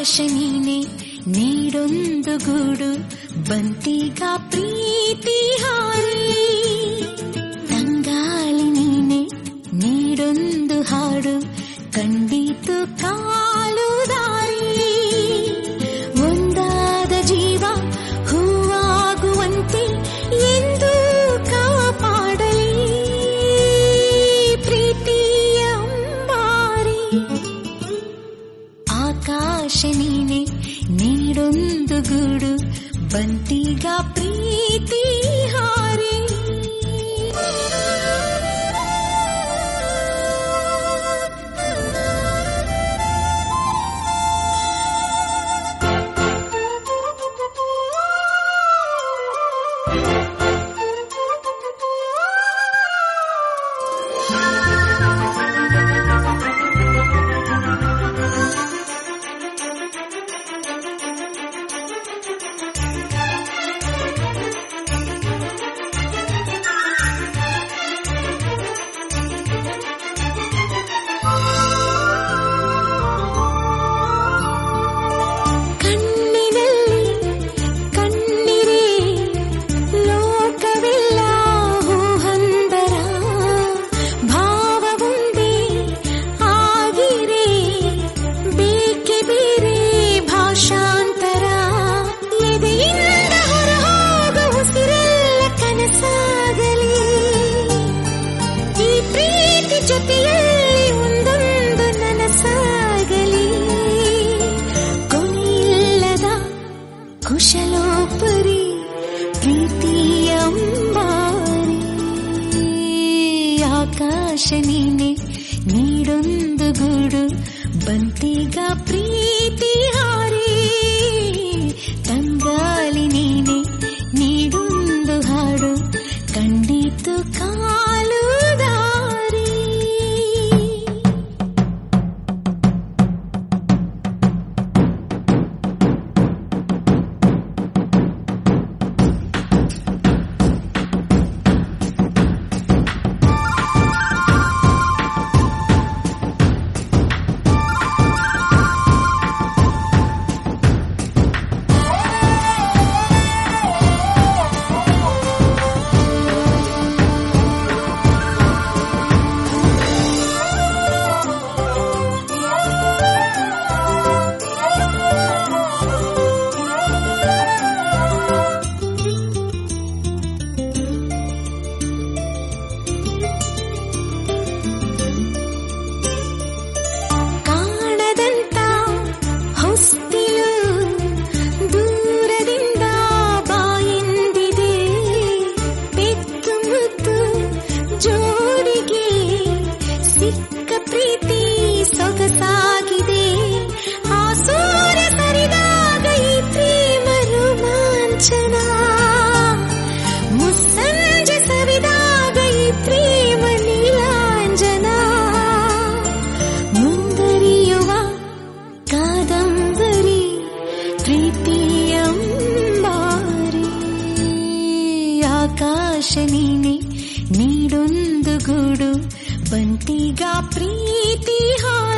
ಆಕಾಶ ನೀನೆ ನೀಡೊಂದು ಗೂಡು ಬಂತೀಗ ಪ್ರೀತಿ ಹಾರಿ ತಂಗಾಳಿ ನೀನೆ ನೀಡೊಂದು ಹಾಡು ಕಂಡಿತು ಕಾಲು ದಾರಿ ಒಂದಾದ ಜೀವ ಹೂವಾಗುವಂತೆ ಎಂದು ಕಾಪಾಡಲಿ ಪ್ರೀತಿಯ ಅಂಬಾರಿ ಆಕಾಶ ನೀನೆ ನೀಡೊಂದು ಗೂಡು ಬಂತೀಗ ಪ್ರೀತಿ ಹಾರಿ ಕಣ್ಣಿನಲ್ಲಿ ಕಣ್ಣಿರೇ ಲೋಕವೆಲ್ಲ ಹೂಹಂದರ ಭಾವವುಂದೇ ಆಗಿರೇ ಬೇಕೆ ಬೇರೆ ಭಾಷಾಂತರ ಎದೆಯಿಂದ ಹೊರಹೋಗ ಉಸಿರೆಲ್ಲ ಕನಸಾಗಲಿ ಈ ಪ್ರೀತಿ ಜೊತೆಯಲ್ಲಿ ಒಂದೊಂದು ನನಸಾಗಲಿ ಕೊನೆಯಿಲ್ಲದ ಕುಶಲೋಪರಿ ಪ್ರೀತಿಯ ಅಂಬಾರಿ ಆಕಾಶ ನೀನೆ ನೀಡೊಂದು ಗೂಡು ಬಂತೀಗ ಪ್ರೀತಿ ಹಾರಿ ತಂಗಾಲಿ ನೀನೆ ನೀಡೊಂದು ಹಾಡು ಕಂಡಿತು ಕಾಲು ದಾರಿ ಕಾಣದಂತ ಹೊಸ್ತಿಲು ದೂರದಿಂದ ಬಾಯಿಂದಿದೆ ಬೆಕ್ಕು ಮುದ್ದು ಜೋಡಿಗೆ ಸಿಕ್ಕ ಪ್ರೀತಿ ಸೊಗಸಾಗಿದೆ ಆ ಸೂರ್ಯ ಸರಿದಾಗ ಈ ಪ್ರೇಮ ರೋಮಾಂಚನ ಮುಸ್ಸಂಜೆ ಸವಿದಾಗ ಈ ಪ್ರೇಮ ನೀಲಾಂಜನ ಮುಂದರಿಯುವ ಕಾದಂಬರಿ ಪ್ರೀತಿಯ ಅಂಬಾರಿ ಆಕಾಶ ನೀನೆ ನೀಡೊಂದು ಗೂಡು ಬಂತೀಗ ಪ್ರೀತಿ ಹಾರಿ